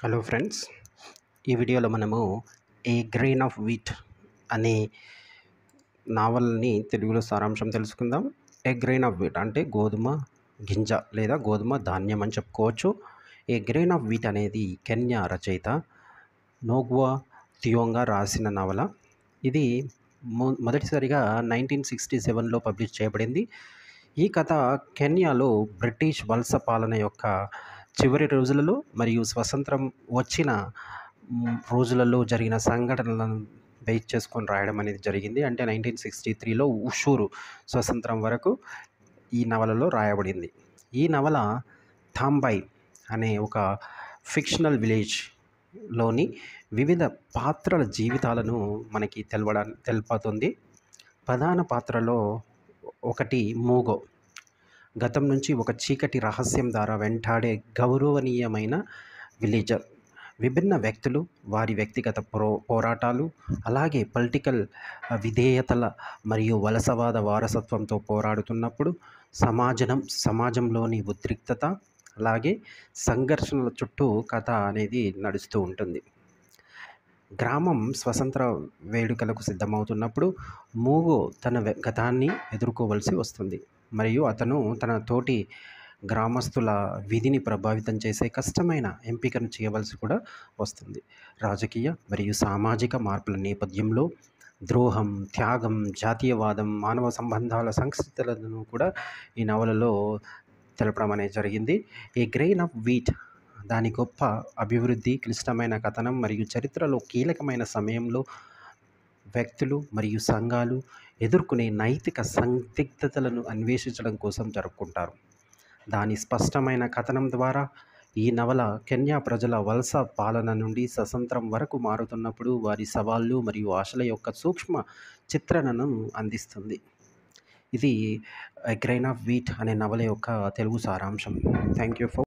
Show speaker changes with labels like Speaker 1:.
Speaker 1: hello friends ఈ వీడియోలో మనము ఏ గ్రెయిన్ ఆఫ్ వీట్ అనే నావల్ని తెలుగులో సారాంశం తెలుసుకుందాం ఏ గ్రెయిన్ ఆఫ్ వీట్ అంటే గోధుమ గింజ లేదా గోధుమ ధాన్యం అని చెప్పుకోవచ్చు ఏ గ్రెయిన్ ఆఫ్ వీట్ అనేది కెన్యా రచయిత నోగ్వా థియోంగా రాసిన నవల ఇది మొ మొదటిసారిగా నైన్టీన్ సిక్స్టీ సెవెన్లో పబ్లిష్ చేయబడింది ఈ కథ కెన్యాలో బ్రిటిష్ వలస పాలన యొక్క చివరి రోజులలో మరియు స్వతంత్రం వచ్చిన మ్, రోజులలో జరిగిన సంఘటనలను బేస్ చేసుకొని రాయడం అనేది జరిగింది అంటే నైన్టీన్ సిక్స్టీ త్రీలో ఉషూరు స్వతంత్రం వరకు ఈ నవలలో రాయబడింది ఈ నవల థాంబై అనే ఒక ఫిక్షనల్ విలేజ్లోని వివిధ పాత్రల జీవితాలను మనకి తెలవడా తెలుపుతుంది ప్రధాన పాత్రలో ఒకటి మూగో గతం నుంచి ఒక చీకటి రహస్యం ద్వారా వెంటాడే గౌరవనీయమైన విలేజర్ విభిన్న వ్యక్తులు వారి వ్యక్తిగత ప్రో పోరాటాలు అలాగే పొలిటికల్ విధేయతల మరియు వలసవాద వారసత్వంతో పోరాడుతున్నప్పుడు సమాజం సమాజంలోని ఉద్రిక్తత అలాగే సంఘర్షణల చుట్టూ కథ అనేది నడుస్తూ ఉంటుంది గ్రామం స్వతంత్ర వేడుకలకు సిద్ధమవుతున్నప్పుడు మూగో తన వె- గతాన్ని ఎదుర్కోవలసి వస్తుంది మరియు అతను తన తోటి గ్రామస్తుల విధిని ప్రభావితం చేసే కష్టమైన ఎంపికను చేయవలసి కూడా వస్తుంది రాజకీయ మరియు సామాజిక మార్పుల నేపథ్యంలో ద్రోహం త్యాగం జాతీయవాదం మానవ సంబంధాల సంక్షిప్తలను కూడా ఈ నవలలో తెలపడం అనేది జరిగింది ఏ గ్రెయిన్ ఆఫ్ వీట్ దాని గొప్ప అభివృద్ధి క్లిష్టమైన కథనం మరియు చరిత్రలో కీలకమైన సమయంలో వ్యక్తులు మరియు సంఘాలు ఎదుర్కొనే నైతిక సందిగ్ధతలను అన్వేషించడం కోసం జరుపుకుంటారు దాని స్పష్టమైన కథనం ద్వారా ఈ నవల కెన్యా ప్రజల వలస పాలన నుండి స్వతంత్రం వరకు మారుతున్నప్పుడు వారి సవాళ్ళు మరియు ఆశల యొక్క సూక్ష్మ చిత్రణను అందిస్తుంది ఇది గ్రైన్ ఆఫ్ వీట్ అనే నవల యొక్క తెలుగు సారాంశం థ్యాంక్ యూ ఫర్